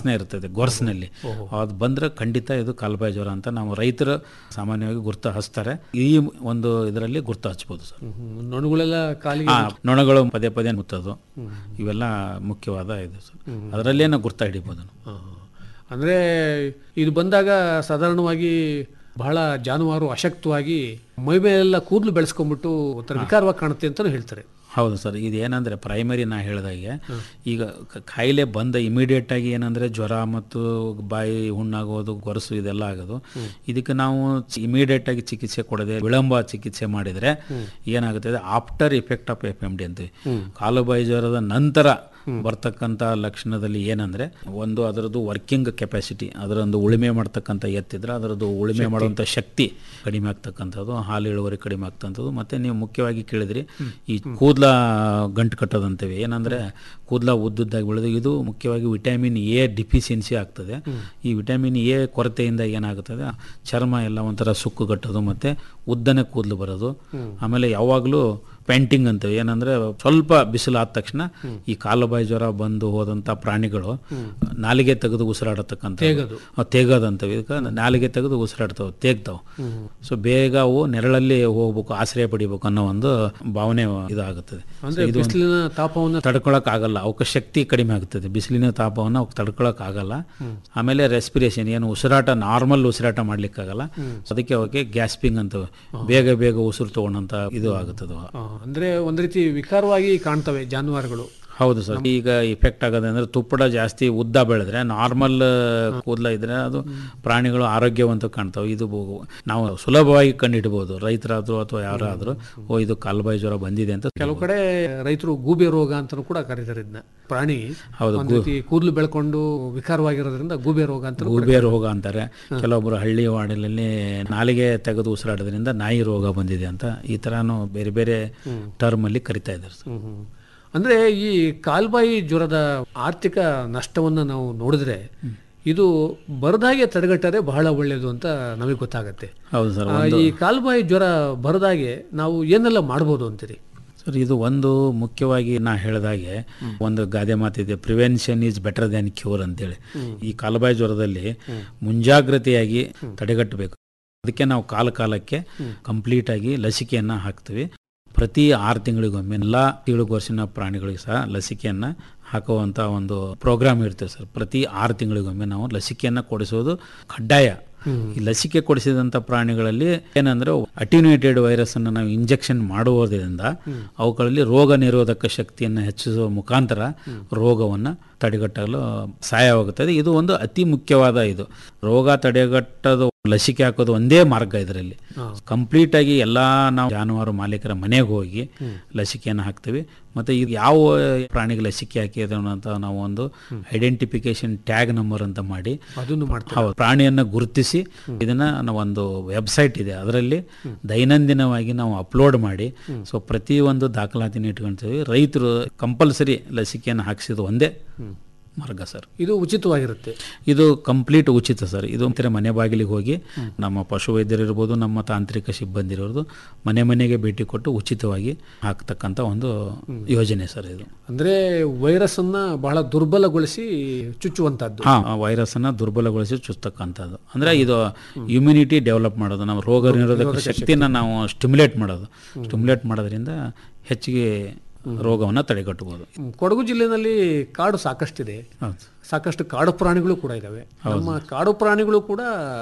ವಾಸನೆ ಇರ್ತದೆ ಗೊರಸಿನಲ್ಲಿ ಅದು ಬಂದ್ರೆ ಖಂಡಿತ ಇದು ಕಾಲುಬಾಯಿ ಜ್ವರ ಅಂತ ನಾವು ರೈತರು ಸಾಮಾನ್ಯವಾಗಿ ಗುರ್ತು ಹಚ್ತಾರೆ ಈ ಒಂದು ಇದರಲ್ಲಿ ಗುರ್ತು ಹಚ್ಬೋದು ಸರ್ ಹ್ಮ್. ನೊಣಗಳೆಲ್ಲ ಕಾಲಿಗೆ ಆ, ನೊಣಗಳು ಪದೇ ಪದೇ ಮುತ್ತೋದು ಇವೆಲ್ಲ ಮುಖ್ಯವಾದ ಇದು ಸರ್ ಅದರಲ್ಲೇ ನಾವು ಗುರ್ತ ಹಿಡಿಬೋದು ನಾವು. ಹಾ, ಹಾ. ಅಂದ್ರೆ ಇದು ಬಂದಾಗ ಸಾಧಾರಣವಾಗಿ ಬಹಳ ಜಾನುವಾರು ಅಶಕ್ತವಾಗಿ ಮೈ ಮೇಲೆಲ್ಲ ಕೂದಲು ಬೆಳೆಸ್ಕೊಂಡ್ಬಿಟ್ಟು ಒಂಥರ ವಿಕಾರವಾಗಿ ಕಾಣುತ್ತೆ ಅಂತಾನು ಹೇಳ್ತಾರೆ ಹೌದು ಸರ್ ಇದು ಏನಂದರೆ ಪ್ರೈಮರಿ ನಾ ಹೇಳಿದಾಗೆ ಈಗ ಕ- ಕಾಯಿಲೆ ಬಂದ ಇಮಿಡಿಯೇಟ್ ಆಗಿ ಏನಂದರೆ ಜ್ವರ ಮತ್ತು ಬಾಯಿ ಹುಣ್ಣಾಗೋದು ಗೊರಸು ಇದೆಲ್ಲ ಆಗೋದು ಇದಕ್ಕೆ ನಾವು ಇಮಿಡಿಯೇಟ್ ಆಗಿ ಚಿಕಿತ್ಸೆ ಕೊಡದೆ ವಿಳಂಬ ಚಿಕಿತ್ಸೆ ಮಾಡಿದರೆ ಏನಾಗುತ್ತದೆ after effect of F M D ಅಂತೀವಿ ಕಾಲುಬಾಯಿ ಜ್ವರದ ನಂತರ ಬರ್ತಕ್ಕಂಥ ಲಕ್ಷಣದಲ್ಲಿ ಏನಂದರೆ ಒಂದು ಅದರದ್ದು ವರ್ಕಿಂಗ್ ಕೆಪಾಸಿಟಿ ಅದರೊಂದು ಉಳುಮೆ ಮಾಡ್ತಕ್ಕಂಥ ಎತ್ತಿದ್ರೆ ಅದರದ್ದು ಉಳುಮೆ ಮಾಡುವಂಥ ಶಕ್ತಿ ಕಡಿಮೆ ಆಗ್ತಕ್ಕಂಥದ್ದು ಹಾಲು ಇಳುವರಿ ಕಡಿಮೆ ಆಗ್ತಕ್ಕಂಥದ್ದು ಮತ್ತು ನೀವು ಮುಖ್ಯವಾಗಿ ಕೇಳಿದ್ರಿ ಈ ಕೂದಲ ಗಂಟು ಕಟ್ಟೋದಂತೇವೆ ಏನಂದರೆ ಕೂದಲ ಉದ್ದುದ್ದಾಗಿ ಬೆಳೆದು ಇದು ಮುಖ್ಯವಾಗಿ ವಿಟಮಿನ್ ಎ ಡಿಫಿಷಿಯನ್ಸಿ ಆಗ್ತದೆ ಈ ವಿಟಮಿನ್ ಎ ಕೊರತೆಯಿಂದ ಏನಾಗುತ್ತದೆ ಚರ್ಮ ಎಲ್ಲ ಒಂಥರ ಸುಕ್ಕು ಕಟ್ಟೋದು ಮತ್ತು ಉದ್ದನೆ ಕೂದಲು ಬರೋದು ಆಮೇಲೆ ಯಾವಾಗಲೂ ಪೇಂಟಿಂಗ್ ಅಂತೇವೆ ಏನಂದ್ರೆ ಸ್ವಲ್ಪ ಬಿಸಿಲು ಆದ ತಕ್ಷಣ ಈ ಕಾಲುಬಾಯಿ ಜ್ವರ ಬಂದು ಹೋದಂಥ ಪ್ರಾಣಿಗಳು ನಾಲಿಗೆ ತೆಗೆದು ಉಸಿರಾಡತಕ್ಕಂಥ ತೇಗದು. ತೇಗದು ಅಂತೇವೆ ಇದಕ್ಕೆ ನಾಲಿಗೆ ತೆಗೆದು ಉಸಿರಾಡ್ತಾವೆ ತೇಗ್ತಾವೆ ಸೊ ಬೇಗ ಅವು ನೆರಳಲ್ಲಿ ಹೋಗ್ಬೇಕು ಆಶ್ರಯ ಪಡಿಬೇಕು ಅನ್ನೋ ಒಂದು ಭಾವನೆ ಇದಾಗುತ್ತದೆ ಅಂದ್ರೆ ಬಿಸಿಲಿನ ತಾಪವನ್ನು ತಡ್ಕೊಳಕ್ ಆಗಲ್ಲ ಅವಕ್ಕೆ ಶಕ್ತಿ ಕಡಿಮೆ ಆಗುತ್ತದೆ ಬಿಸಿಲಿನ ತಾಪವನ್ನು ಅವಕ್ಕೆ ತಡ್ಕೊಳಕ್ ಆಗಲ್ಲ ಆಮೇಲೆ ರೆಸ್ಪಿರೇಷನ್ ಏನು ಉಸಿರಾಟ ನಾರ್ಮಲ್ ಉಸಿರಾಟ ಮಾಡ್ಲಿಕ್ಕಾಗಲ್ಲ ಅದಕ್ಕೆ ಅವಕ್ಕೆ ಗ್ಯಾಸ್ಪಿಂಗ್ ಅಂತ ಬೇಗ ಬೇಗ ಉಸಿರು ತಗೊಂಡಂತ ಇದು ಆಗುತ್ತದೆ ಅವ. ಆ, ಅಂದ್ರೆ ಒಂದ್ ರೀತಿ ವಿಕಾರವಾಗಿ ಕಾಣ್ತವೆ ಜಾನುವಾರುಗಳು ಹೌದು ಸರ್ ಈಗ ಇಫೆಕ್ಟ್ ಆಗೋದು ಅಂದ್ರೆ ತುಪ್ಪಡ ಜಾಸ್ತಿ ಉದ್ದ ಬೆಳೆದ್ರೆ ನಾರ್ಮಲ್ ಕೂದಲ ಇದ್ರೆ ಅದು ಪ್ರಾಣಿಗಳು ಆರೋಗ್ಯವಂತ ಕಾಣ್ತಾವೆ ಇದು ಬು- ನಾವು ಸುಲಭವಾಗಿ ಕಂಡಿಡ್ಬೋದು ರೈತರಾದ್ರು ಅಥವಾ ಯಾರಾದ್ರೂ ಓ ಇದು ಕಾಲುಬಾಯಿ ಜ್ವರ ಬಂದಿದೆ ಅಂತ ಕೆಲವು ಕಡೆ ರೈತರು ಗೂಬೆ ರೋಗ ಅಂತಾನು ಕೂಡ ಕರೀತಾರೆ ಇದನ್ನ ಪ್ರಾಣಿ ಹೌದು, ಒಂದ್ ರೀತಿ ಕೂದಲು ಬೆಳ್ಕೊಂಡು ವಿಕಾರವಾಗಿರೋದ್ರಿಂದ ಗೂಬೆ ರೋಗ ಅಂತ ಗೂಬೆ ರೋಗ ಅಂತಾರೆ ಕೆಲವೊಬ್ರು ಹಳ್ಳಿ ವಾರ್ಡಲ್ಲಿ ನಾಲಿಗೆ ತೆಗೆದು ಉಸಿರಾಡೋದ್ರಿಂದ ನಾಯಿ ರೋಗ ಬಂದಿದೆ ಅಂತ ಈ ತರಾನು ಬೇರೆ ಬೇರೆ ಟರ್ಮ್ ಅಲ್ಲಿ ಕರಿತಾ ಇದ್ದಾರೆ ಸರ್. ಹ್ಮ್, ಹ್ಮ್. ಅಂದ್ರೆ ಈ ಕಾಲ್ಬಾಯಿ ಜ್ವರದ ಆರ್ಥಿಕ ನಷ್ಟವನ್ನ ನಾವು ನೋಡಿದ್ರೆ ಇದು ಬರದಾಗೆ ತಡೆಗಟ್ಟರೆ ಬಹಳ ಒಳ್ಳೆಯದು ಅಂತ ನಮಗೆ ಗೊತ್ತಾಗತ್ತೆ ಹೌದು ಸರ್ ಆ, ಈ ಕಾಲ್ಬಾಯಿ ಜ್ವರ ಬರದಾಗೆ ನಾವು ಏನೆಲ್ಲ ಮಾಡ್ಬೋದು ಅಂತೀರಿ ಸರ್ ಇದು ಒಂದು ಮುಖ್ಯವಾಗಿ ನಾ ಹೇಳಿದಾಗೆ ಒಂದು ಗಾದೆ ಮಾತಿದೆ prevention is better than cure ಅಂತೇಳಿ ಈ ಕಾಲುಬಾಯಿ ಜ್ವರದಲ್ಲಿ ಮುಂಜಾಗ್ರತೆಯಾಗಿ ತಡೆಗಟ್ಟಬೇಕು ಅದಕ್ಕೆ ನಾವು ಕಾಲ ಕಾಲಕ್ಕೆ ಕಂಪ್ಲೀಟ್ ಆಗಿ ಲಸಿಕೆಯನ್ನು ಹಾಕ್ತೀವಿ ಪ್ರತಿ ಆರು ತಿಂಗಳಿಗೊಮ್ಮೆ ಎಲ್ಲ ಏಳು ವರ್ಷದ ಪ್ರಾಣಿಗಳಿಗೆ ಸಹ ಲಸಿಕೆಯನ್ನು ಹಾಕುವಂಥ ಒಂದು ಪ್ರೋಗ್ರಾಮ್ ಇರ್ತದೆ ಸರ್ ಪ್ರತಿ ಆರು ತಿಂಗಳಿಗೊಮ್ಮೆ ನಾವು ಲಸಿಕೆಯನ್ನು ಕೊಡಿಸೋದು ಕಡ್ಡಾಯ ಈ ಲಸಿಕೆ ಕೊಡಿಸಿದಂಥ ಪ್ರಾಣಿಗಳಲ್ಲಿ ಏನಂದ್ರೆ ಅಟಿನ್ಯೂಟೆಡ್ ವೈರಸ್ ಅನ್ನು ನಾವು ಇಂಜೆಕ್ಷನ್ ಮಾಡುವುದರಿಂದ ಅವುಗಳಲ್ಲಿ ರೋಗ ನಿರೋಧಕ ಶಕ್ತಿಯನ್ನು ಹೆಚ್ಚಿಸುವ ಮುಖಾಂತರ ರೋಗವನ್ನು ತಡೆಗಟ್ಟಲು ಸಹಾಯವಾಗುತ್ತದೆ ಇದು ಒಂದು ಅತಿ ಮುಖ್ಯವಾದ ಇದು ರೋಗ ತಡೆಗಟ್ಟೋದು ಲಸಿಕೆ ಹಾಕೋದು ಒಂದೇ ಮಾರ್ಗ ಇದರಲ್ಲಿ ಕಂಪ್ಲೀಟ್ ಆಗಿ ಎಲ್ಲಾ ನಾವು ಜಾನುವಾರು ಮಾಲೀಕರ ಮನೆಗೆ ಹೋಗಿ ಲಸಿಕೆಯನ್ನು ಹಾಕ್ತೀವಿ ಮತ್ತೆ ಈಗ ಯಾವ ಪ್ರಾಣಿಗೆ ಲಸಿಕೆ ಹಾಕಿದೆ ಅಂತ ನಾವು ಒಂದು ಐಡೆಂಟಿಫಿಕೇಶನ್ ಟ್ಯಾಗ್ ನಂಬರ್ ಅಂತ ಮಾಡಿ ಅದನ್ನು ಮಾಡ್ತಾರೆ ಹೌದು ಪ್ರಾಣಿಯನ್ನು ಗುರುತಿಸಿ ಇದನ್ನ ನಾವು ಒಂದು ವೆಬ್ಸೈಟ್ ಇದೆ ಅದರಲ್ಲಿ ದೈನಂದಿನವಾಗಿ ನಾವು ಅಪ್ಲೋಡ್ ಮಾಡಿ ಸೊ ಪ್ರತಿ ಒಂದು ದಾಖಲಾತಿನ ಇಟ್ಕೊಳ್ತೀವಿ ರೈತರು ಕಂಪಲ್ಸರಿ ಲಸಿಕೆಯನ್ನು ಹಾಕಿಸಿದ ಒಂದೇ ಮಾರ್ಗ ಸರ್ ಇದು ಉಚಿತವಾಗಿರುತ್ತೆ ಇದು ಕಂಪ್ಲೀಟ್ ಉಚಿತ ಸರ್ ಇದು ಒಂಥರ ಮನೆ ಬಾಗಿಲಿಗೆ ಹೋಗಿ ನಮ್ಮ ಪಶುವೈದ್ಯರು ಇರ್ಬೋದು ನಮ್ಮ ತಾಂತ್ರಿಕ ಸಿಬ್ಬಂದಿ ಇರ್ಬೋದು ಮನೆ ಮನೆಗೆ ಭೇಟಿ ಕೊಟ್ಟು ಉಚಿತವಾಗಿ ಹಾಕ್ತಕ್ಕಂಥ ಒಂದು ಯೋಜನೆ ಸರ್ ಇದು ಅಂದ್ರೆ ವೈರಸ್ ಅನ್ನ ಬಹಳ ದುರ್ಬಲಗೊಳಿಸಿ ಚುಚ್ಚುವಂತದ್ದು ಹಾ ವೈರಸ್ ಅನ್ನ ದುರ್ಬಲಗೊಳಿಸಿ ಚುಸ್ತಕ್ಕಂಥದ್ದು ಅಂದ್ರೆ ಇದು ಇಮ್ಯುನಿಟಿ ಡೆವಲಪ್ ಮಾಡೋದು ನಾವು ರೋಗ ನಿರೋಧಕ ಶಕ್ತಿನ ನಾವು ಸ್ಟಿಮ್ಯುಲೇಟ್ ಮಾಡೋದು ಸ್ಟಿಮ್ಯುಲೇಟ್ ಮಾಡೋದ್ರಿಂದ ಹೆಚ್ಚಿಗೆ ರೋಗವನ್ನು ತಡೆಗಟ್ಟಬಹುದು ಹ್ಮ್, ಕೊಡಗು ಜಿಲ್ಲೆನಲ್ಲಿ ಕಾಡು ಸಾಕಷ್ಟಿದೆ ಹೌದು ಸಾಕಷ್ಟು ಕಾಡು ಪ್ರಾಣಿಗಳು ಕೂಡ ಇದಾವೆ ನಮ್ಮ ಕಾಡು ಪ್ರಾಣಿಗಳು ಕೂಡ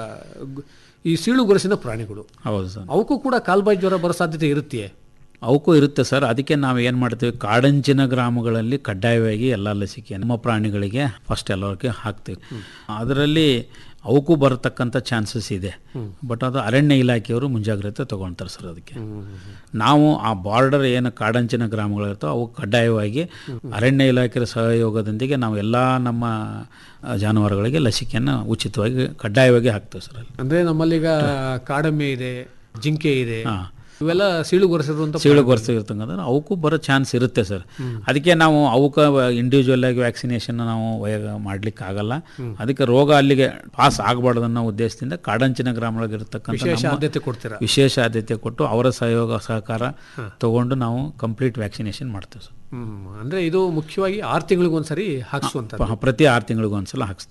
ಗ್- ಈ ಸೀಳುಗೊರಸಿನ ಪ್ರಾಣಿಗಳು ಹೌದು ಸರ್ ಅವಕ್ಕೂ ಕೂಡ ಕಾಲ್ಬಾಯಿ ಜ್ವರ ಬರೋ ಸಾಧ್ಯತೆ ಇರುತ್ತೆ ಅವಕ್ಕೂ ಇರುತ್ತೆ ಸರ್ ಅದಕ್ಕೆ ನಾವು ಏನು ಮಾಡ್ತೀವಿ ಕಾಡಂಚಿನ ಗ್ರಾಮಗಳಲ್ಲಿ ಕಡ್ಡಾಯವಾಗಿ ಎಲ್ಲ ಲಸಿಕೆ ನಮ್ಮ ಪ್ರಾಣಿಗಳಿಗೆ ಫಸ್ಟ್ ಎಲ್ಲರಿಗೆ ಹಾಕ್ತೀವಿ ಅದರಲ್ಲಿ ಅವಕ್ಕೂ ಬರತಕ್ಕಂಥ ಚಾನ್ಸಸ್ ಇದೆ ಬಟ್ ಅದು ಅರಣ್ಯ ಇಲಾಖೆಯವರು ಮುಂಜಾಗ್ರತೆ ತಗೊಳ್ತಾರೆ ಸರ್ ಅದಕ್ಕೆ ನಾವು ಆ ಬಾರ್ಡರ್ ಏನು ಕಾಡಂಚಿನ ಗ್ರಾಮಗಳಿರ್ತಾವೆ ಅವು ಕಡ್ಡಾಯವಾಗಿ ಅರಣ್ಯ ಇಲಾಖೆಯ ಸಹಯೋಗದೊಂದಿಗೆ ನಾವು ಎಲ್ಲ ನಮ್ಮ ಆ, ಜಾನುವಾರುಗಳಿಗೆ ಲಸಿಕೆಯನ್ನು ಉಚಿತವಾಗಿ ಕಡ್ಡಾಯವಾಗಿ ಹಾಕ್ತೇವೆ ಸರ್ ಅಲ್ಲಿ ಅಂದ್ರೆ ನಮ್ಮಲ್ಲೀಗ ಕಾಡೆಮ್ಮೆ ಇದೆ ಜಿಂಕೆ ಇದೆ ಹಾಂ ಇವೆಲ್ಲ ಸೀಳುಗೊರಸಿರುವಂತ ಸೀಳುಗೊರೆಸಿರ್ತಕ್ಕಂಥ ಅವಕ್ಕೂ ಬರೋ ಚಾನ್ಸ್ ಇರುತ್ತೆ ಸರ್ ಅದಕ್ಕೆ ನಾವು ಅವಕ್ಕೆ ಇಂಡಿವಿಜುವಲ್ ಆಗಿ ವ್ಯಾಕ್ಸಿನೇಷನ್ ನಾವು ವಯ ಮಾಡ್ಲಿಕ್ಕೆ ಆಗಲ್ಲ ಅದಕ್ಕೆ ರೋಗ ಅಲ್ಲಿಗೆ ಪಾಸ್ ಆಗಬಾರ್ದು ಅನ್ನೋ ಉದ್ದೇಶದಿಂದ ಕಾಡಂಚಿನ ಗ್ರಾಮಗಳಿಗೆ ಇರತಕ್ಕಂಥ ವಿಶೇಷ ನಮ್ಮ ಆದ್ಯತೆ ಕೊಡ್ತೀರಾ ವಿಶೇಷ ಆದ್ಯತೆ ಕೊಟ್ಟು ಅವರ ಸಹಯೋಗ ಸಹಕಾರ ತಗೊಂಡು ನಾವು ಕಂಪ್ಲೀಟ್ ವ್ಯಾಕ್ಸಿನೇಷನ್ ಮಾಡ್ತೇವೆ ಸರ್ ಹ್ಮ್ ಅಂದ್ರೆ ಇದು ಮುಖ್ಯವಾಗಿ ಆರು ತಿಂಗಳಿಗೊಂದ್ಸರಿ ಹಾಕ್ಸುವಂತ ಪ- ಪ್ರತಿ ಆರು ತಿಂಗಳಿಗೊಂದ್ಸಲ ಹಾಕ್ಸ್ತೀವಿ